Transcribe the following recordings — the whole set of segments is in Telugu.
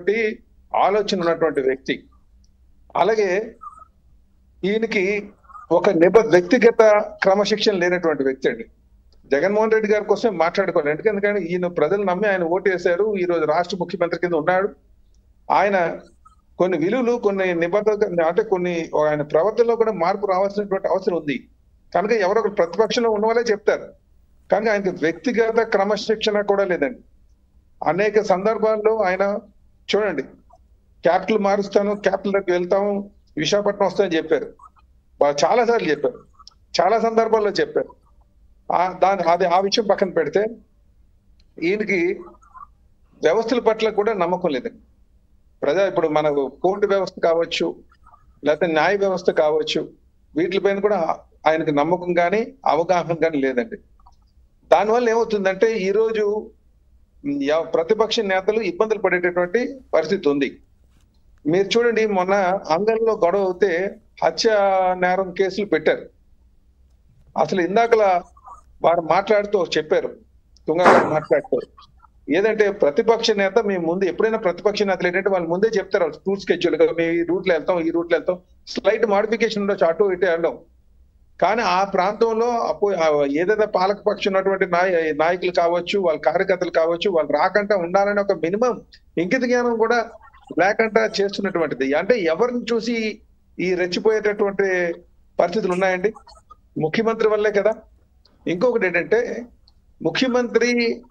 చేసేటటువంటి ఆలోచన ఉన్నటువంటి వ్యక్తి అలాగే ఈయనకి ఒక నిబ వ్యక్తిగత క్రమశిక్షణ లేనటువంటి వ్యక్తి అండి జగన్మోహన్ రెడ్డి గారి కోసం మాట్లాడుకోవాలి ఎందుకంటే ఈయన ప్రజలు నమ్మి ఆయన ఓటు వేశారు ఈ రోజు రాష్ట్ర ముఖ్యమంత్రి కింద ఉన్నాడు ఆయన కొన్ని విలువలు కొన్ని నిబద్ధత అంటే కొన్ని ఆయన ప్రవర్తనలో కూడా మార్పు రావాల్సినటువంటి అవసరం ఉంది కనుక ఎవరో ఒకరు ప్రతిపక్షంలో ఉన్న వాళ్ళే చెప్తారు కనుక ఆయనకి వ్యక్తిగత క్రమశిక్షణ కూడా లేదండి అనేక సందర్భాల్లో ఆయన చూడండి క్యాపిటల్ మారుస్తాను క్యాపిటల్ దగ్గరికి వెళ్తాము విశాఖపట్నం వస్తామని చెప్పారు వాళ్ళు చాలా సార్లు చెప్పారు చాలా సందర్భాల్లో చెప్పారు ఆ దాని అది ఆ విషయం పక్కన పెడితే ఈయనకి వ్యవస్థల పట్ల కూడా నమ్మకం లేదండి ప్రజా ఇప్పుడు మనకు కోర్టు వ్యవస్థ కావచ్చు లేకపోతే న్యాయ వ్యవస్థ కావచ్చు వీటిపైన కూడా ఆయనకు నమ్మకం కానీ అవగాహన కానీ లేదండి దానివల్ల ఏమవుతుందంటే ఈ రోజు ఎవ- ప్రతిపక్ష నేతలు ఇబ్బందులు పడేటటువంటి పరిస్థితి ఉంది మీరు చూడండి మొన్న అంగంలో గొడవ అవుతే హత్య నేరం కేసులు పెట్టారు అసలు ఇందాకల వారు మాట్లాడుతూ చెప్పారు తుంగారావు మాట్లాడుతూ ఏదంటే ప్రతిపక్ష నేత మేము ముందు ఎప్పుడైనా ప్రతిపక్ష నేతలు ఏంటంటే వాళ్ళు ముందే చెప్తారు టూర్ స్కెచ్యూల్ గా మేము ఈ రూట్లో వెళ్తాం ఈ రూట్లో వెళ్తాం స్లైట్ మాడిఫికేషన్ ఉండొచ్చు అటు ఇటు వెళ్ళడం కానీ ఆ ప్రాంతంలో అపో ఆ ఏదైతే పాలక పక్షం ఉన్నటువంటి నాయ నాయకులు కావచ్చు వాళ్ళ కార్యకర్తలు కావచ్చు వాళ్ళు రాకుండా ఉండాలని ఒక మినిమం ఇంకిత జ్ఞానం కూడా లేకుండా చేస్తున్నటువంటిది అంటే ఎవరిని చూసి ఈ రెచ్చిపోయేటటువంటి పరిస్థితులు ఉన్నాయండి ముఖ్యమంత్రి వల్లే కదా ఇంకొకటి ఏంటంటే ముఖ్యమంత్రి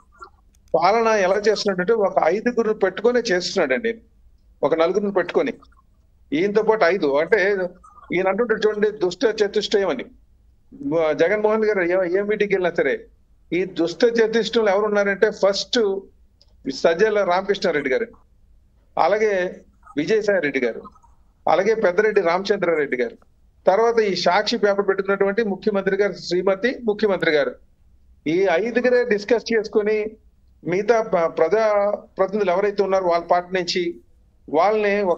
పాలన ఎలా చేస్తున్నాడంటే ఒక ఐదుగురు పెట్టుకొని చేస్తున్నాడండి ఒక నలుగురిని పెట్టుకొని ఈయనతో పాటు ఐదు అంటే ఈయన అంటుంటే చూడండి దుష్ట చతుష్టయం అని మ- జగన్మోహన్ గారు ఏ- ఏ మీటింగ్కి వెళ్ళినా సరే ఈ దుష్ట చతుష్టంలో ఎవరు ఉన్నారంటే ఫస్ట్ సజ్జల రామకృష్ణారెడ్డి గారు అలాగే విజయసాయి రెడ్డి గారు అలాగే పెద్దరెడ్డి రామచంద్రారెడ్డి గారు తర్వాత ఈ సాక్షి పేపర్ పెట్టుకున్నటువంటి ముఖ్యమంత్రి గారు శ్రీమతి ముఖ్యమంత్రి గారు ఈ ఐదుగురే డిస్కస్ చేసుకొని మిగతా ప- ప్రజా ప్రతినిధులు ఎవరైతే ఉన్నారో వాళ్ళ పార్టీ నుంచి వాళ్ళని ఒక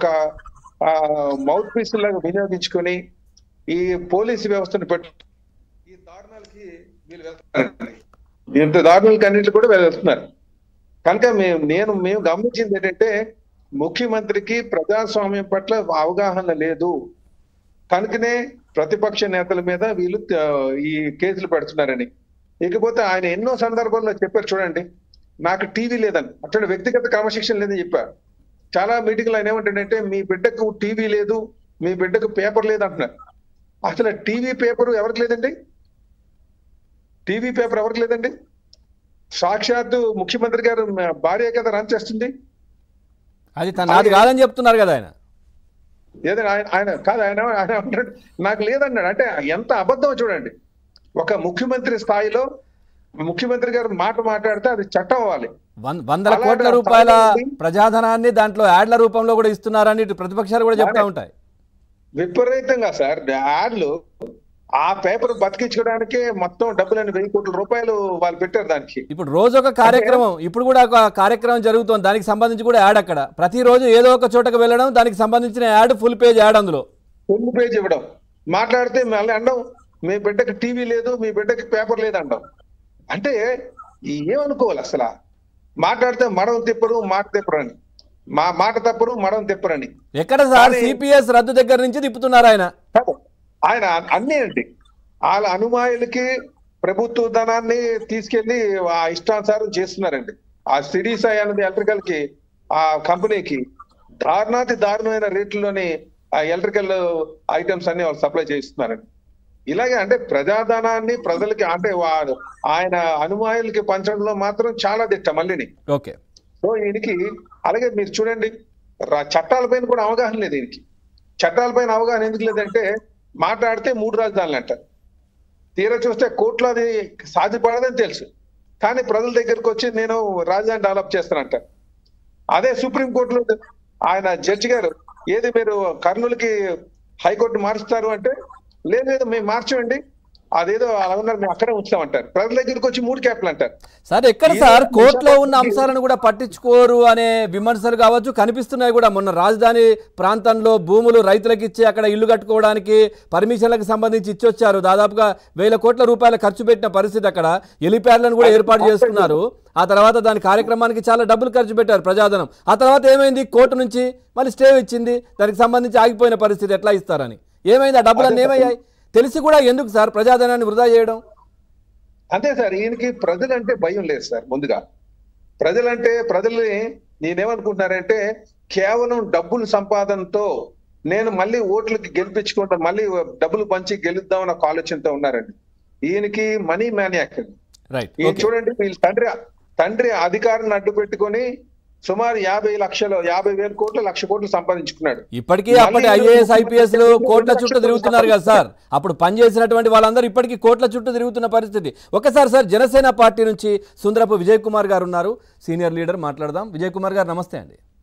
మౌత్ పీస్ లాగా వినియోగించుకొని ఈ పోలీసు వ్యవస్థను పెట్టు ఈ దారుణాలకి వీళ్ళు వెళ్తున్నారు ఇంత దారుణాలకి అన్నింటి కూడా వీళ్ళు వెళ్తున్నారు కనుక మేము నేను మేము గమనించింది ఏంటంటే ముఖ్యమంత్రికి ప్రజాస్వామ్యం పట్ల అవగాహన లేదు కనుకనే ప్రతిపక్ష నేతల మీద వీళ్ళు ఆ, ఈ కేసులు పెడుతున్నారని ఇకపోతే ఆయన ఎన్నో సందర్భాల్లో చెప్పారు చూడండి నాకు టీవీ లేదని అటువంటి వ్యక్తిగత క్రమశిక్షణ లేదని చెప్పారు చాలా మీటింగ్లు ఆయన ఏమంటాడంటే మీ బిడ్డకు టీవీ లేదు మీ బిడ్డకు పేపర్ లేదు అంటున్నారు అసలు టీవీ పేపర్ ఎవరికి లేదండి టీవీ పేపర్ ఎవరికి లేదండి సాక్షాత్తు ముఖ్యమంత్రి గారు మ- భార్య కదా రన్ చేస్తుంది అది తన నాది కాదని చెప్తున్నారు కదా ఆయన ఏదైనా ఆయన ఆయన కాదు ఆయన ఆయన అంటాడు నాకు లేదన్నాడు అంటే ఎంత అబద్ధం చూడండి ఒక ముఖ్యమంత్రి స్థాయిలో ముఖ్యమంత్రి గారు మాట మాట్లాడితే అది చట్టం అవ్వాలి వం- వందల అలాగే కోట్ల ఆ రూపాయల స్థాయిలో ఉంది. ప్రజాధనాన్ని దాంట్లో యాడ్ల రూపంలో కూడా ఇస్తున్నారని ఇటు ప్రతిపక్షాలు కూడా చెప్తా ఉంటాయి విపరీతంగా సార్ యాడ్లు ఆ పేపర్ బతికించుకోవడానికే మొత్తం డబ్బులని వెయ్యి కోట్ల రూపాయలు వాళ్ళు పెట్టారు దానికి ఇప్పుడు రోజు ఒక కార్యక్రమం ఇప్పుడు కూడా ఒక కార్యక్రమం జరుగుతోంది దానికి సంబంధించి కూడా యాడ్ అక్కడ ప్రతిరోజు ఏదో ఒక చోటకు వెళ్ళడం దానికి సంబంధించిన యాడ్ ఫుల్ పేజ్ యాడ్ అందులో ఫుల్ పేజ్ ఇవ్వడం మాట్లాడితే మళ్ళీ అండం మీ బిడ్డకి టీవీ లేదు మీ బిడ్డకి పేపర్ లేదు అండం అంటే ఏమనుకోవాలి అసలు మాట్లాడితే మడం తిప్పరు మాట తిప్పరు అని మా మాట తప్పరు మడం తిప్పరని ఎక్కడ సార్ కానీ- సిపిఎస్ రద్దు దగ్గర నుంచి తిప్పుతున్నారు ఆయన కాదు. ఆయన అన్నీ అండి వాళ్ళ అనుమాయులకి ప్రభుత్వ ధనాన్ని తీసుకెళ్లి ఆ ఇష్టానుసారం చేస్తున్నారండి ఆ సిడీసాయి అన్నది ఎలక్ట్రికల్ కి ఆ కంపెనీకి దారుణాతి దారుణమైన రేట్లలోని ఆ ఎలక్ట్రికల్ ఐటమ్స్ అన్ని వాళ్ళు సప్లై చేస్తున్నారండి ఇలాగే అంటే ప్రజాధనాన్ని ప్రజలకి అంటే వా- ఆయన అనుమాయులకి పంచడంలో మాత్రం చాలా దిట్ట మళ్ళీని ఓకే సో ఈయనకి అలాగే మీరు చూడండి రా- చట్టాలపైన కూడా అవగాహన లేదు ఈయనకి చట్టాలపైన అవగాహన ఎందుకు లేదంటే మాట్లాడితే మూడు రాజధానులు అంటారు తీరా చూస్తే కోర్టులో అది సాధ్యపడదని తెలుసు కానీ ప్రజల దగ్గరకు వచ్చి నేను రాజధాని డెవలప్ చేస్తానంట అదే సుప్రీం కోర్టులో ఆయన జడ్జి గారు ఏది మీరు కర్నూలుకి హైకోర్టు మారుస్తారు అంటే లేదు లేదు మేము మార్చమండి అదేదో అలా ఉన్నారు మేము అక్కడే ఉంచుతామంటారు ప్రజల దగ్గరికి వచ్చి మూడు క్యాప్లు అంటారు సార్ ఎక్కడ ఈ సార్ విషయాలు కోర్టులో ఉన్న విషయాలు అంశాలను కూడా పట్టించుకోరు అనే విమర్శలు కావచ్చు కనిపిస్తున్నాయి కూడా మొన్న రాజధాని ప్రాంతంలో భూములు రైతులకు ఇచ్చి అక్కడ ఇల్లు కట్టుకోవడానికి పర్మిషన్లకు సంబంధించి ఇచ్చొచ్చారు దాదాపుగా వేల కోట్ల రూపాయల ఖర్చు పెట్టిన పరిస్థితి అక్కడ ఎలిప్యాడ్లను కూడా ఏర్పాటు చేసుకున్నారు ఆ తర్వాత దాని కార్యక్రమానికి చాలా డబ్బులు ఖర్చు పెట్టారు ప్రజాధనం ఆ తర్వాత ఏమైంది కోర్టు నుంచి మళ్ళీ స్టే ఇచ్చింది దానికి సంబంధించి ఆగిపోయిన పరిస్థితి ఎట్లా ఇస్తారని ఏమైంది ఆ డబ్బులన్నీ ఏమయ్యాయి తెలిసి కూడా ఎందుకు సార్ ప్రజాధనాన్ని వృధా చేయడం అంతే సార్ ఈయనకి ప్రజలంటే భయం లేదు సార్ ముందుగా ప్రజలంటే ప్రజల్ని నేనేమనుకుంటున్నారంటే కేవలం డబ్బుల సంపాదనతో నేను మళ్ళీ ఓట్లకి గెలిపించుకుంటా మళ్ళీ డబ్బులు పంచి గెలుద్దామని ఒక ఆలోచనతో ఉన్నారండి ఈయనకి మనీ మ్యానియాక్ రైట్ ఈయన చూడండి వీళ్ళ తండ్రి తండ్రి అధికారాన్ని అడ్డు పెట్టుకొని సుమారు యాభై లక్షలు యాభై వేల కోట్లు లక్ష కోట్లు సంపాదించుకున్నాడు ఇప్పటికీ మళ్ళీ అప్పటి ఈరోజు ఐఏఎస్ ఐపీఎస్ లు ముఖ్యమంత్రి కోట్ల రెండు చుట్టూ లక్షల తిరుగుతున్నారు కదా సార్ అప్పుడు పనిచేసినటువంటి వాళ్ళందరూ ఇప్పటికీ కోట్ల చుట్టూ తిరుగుతున్న పరిస్థితి ఒకసారి సార్ జనసేన పార్టీ నుంచి సుందరపు విజయ్ కుమార్ గారు ఉన్నారు సీనియర్ లీడర్ మాట్లాడదాం విజయ్ కుమార్ గారు నమస్తే అండి